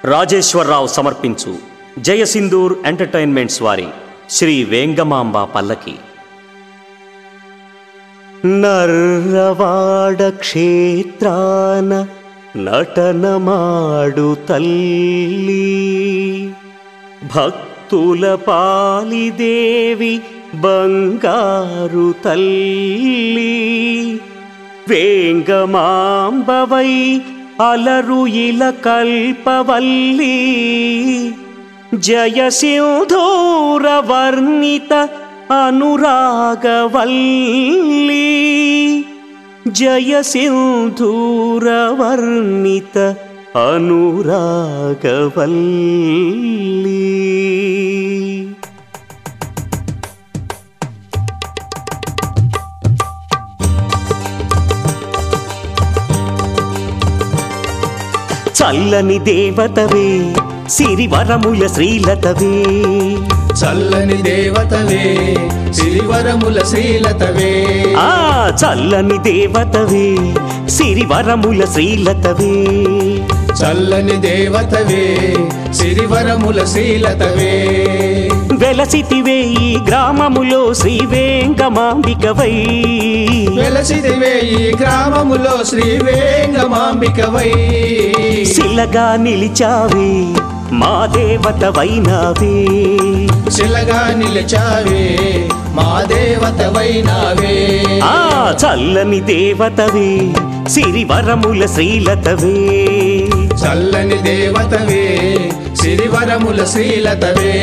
రాజేశ్వరరావు సమర్పించు జయసింధూర్ ఎంటర్టైన్మెంట్స్ వారి శ్రీ వేంగమాంబ పల్లకి నర్రవాడ క్షేత్రాన నటనమాడు తల్లి భక్తుల పాలిదేవి బంగారు తల్లి వేంగమాంబవై అలరు ఇల కల్పవల్లి జయ సింధూర వర్ణిత అనురాగవల్లి జయ సింధూర వర్ణిత అనురాగవల్లి చల్లని దేవతవే సిరివరముల శ్రీలతవే చల్లని దేవతవే సిరివరముల శ్రీలతవే ఆ చల్లని దేవతవే సిరివరముల శ్రీలతవే చల్లని దేవతవే సిరివరముల శ్రీలతవే వెలసితివే ఈ గ్రామములో శ్రీ వేంగమాంబికవై వెలసిదివే ఈ గ్రామములో శ్రీ వేంగమాంబికవై శిలగా నిలిచావే మా దేవతవైనావే శిలగా నిలిచావే మా దేవతవైనావే ఆ చల్లని దేవతవే సిరివరముల శ్రీలతవే చల్లని దేవతవే సిరివరముల శ్రీలతవే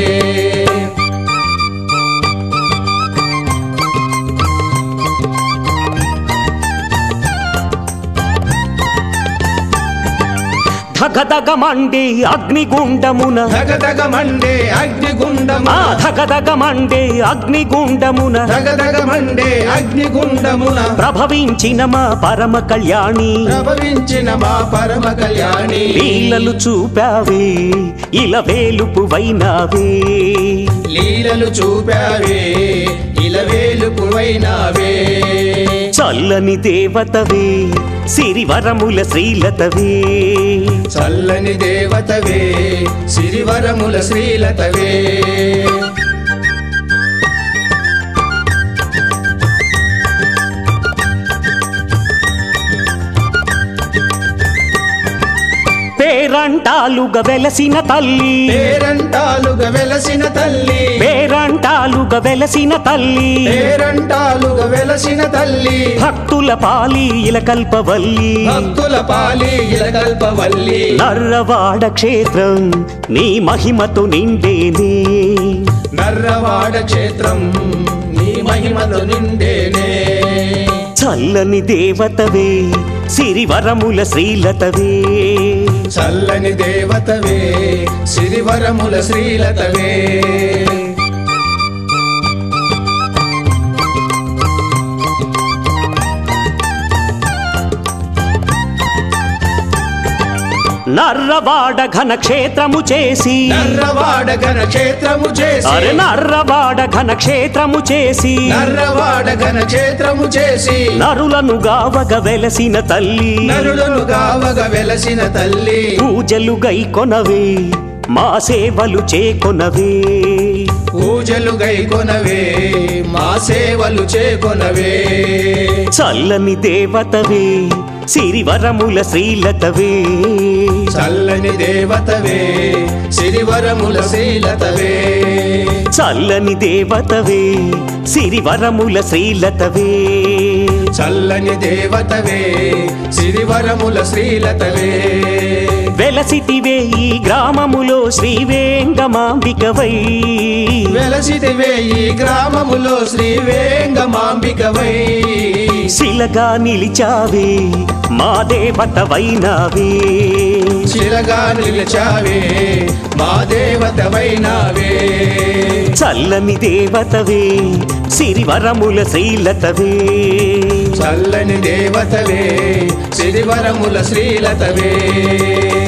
ధగధగమండే అగ్నిగుండమున ధగధగ మండే అగ్నిగుండము ఆ ధగధగమండే అగ్నిగుండమున ధగధగ మండే అగ్నిగుండమున ప్రభవించిన మా పరమ కళ్యాణి ప్రభవించిన మా పరమ కళ్యాణి లీలలు చూపావే ఇల వేలుపు వైనావే లీలలు చూపావే ఇలవేలుపువైనావే చల్లని దేవతవే సిరివరముల శ్రీలతవే చల్లని దేవతవే సిరివరముల శ్రీలతవే పేరంటాలుగా వెలసిన తల్లి పేరంటాలుగా వెలసిన తల్లి పేరంటాలుగా వెలసిన తల్లి పేరంటాలుగా వెలసిన తల్లి భక్తుల పాలి ఇలకల్పవల్లి భక్తుల పాలి ఇలకల్పవల్లి నర్రవాడ క్షేత్రం నీ మహిమతో నిండేనే నర్రవాడ క్షేత్రం నీ మహిమతో నిండేనే చల్లని దేవతవే సిరివరముల శ్రీలతవే చల్లని దేవతవే సిరివరముల శ్రీలతవే నర్రవాడ ఘన క్షేత్రము చేసి నర్రవాడ ఘన క్షేత్రము చేసి అరే నర్రవాడ ఘన క్షేత్రము చేసి నర్రవాడ ఘన క్షేత్రము చేసి నరులను గావగ వెలసిన తల్లి నరులను గావగ వెలసిన తల్లి పూజలు గైకొనవే మా సేవలు చేకొనవే పూజలు గైకొనవే మా సేవలు చేకొనవే చల్లని దేవతవే సిరివరముల శ్రీలతవే చల్లని దేవతవే సిరివరముల శ్రీలతవే చల్లని దేవతవే సిరివరముల శ్రీలతవే చల్లని దేవతవే సిరివరముల శ్రీలతవే వెలసితివే ఈ గ్రామములో శ్రీ వేంగమాంబికవై వెలసిదివే ఈ గ్రామములో శ్రీ వేంగమాంబికవై శిలగా నిలిచావే మా దేవతవైనావే శిలగా నిలిచావే మా దేవతవైనావే చల్లని దేవతవే సిరివరముల శ్రీలతవే చల్లని దేవతవే సిరివరముల శ్రీలతవే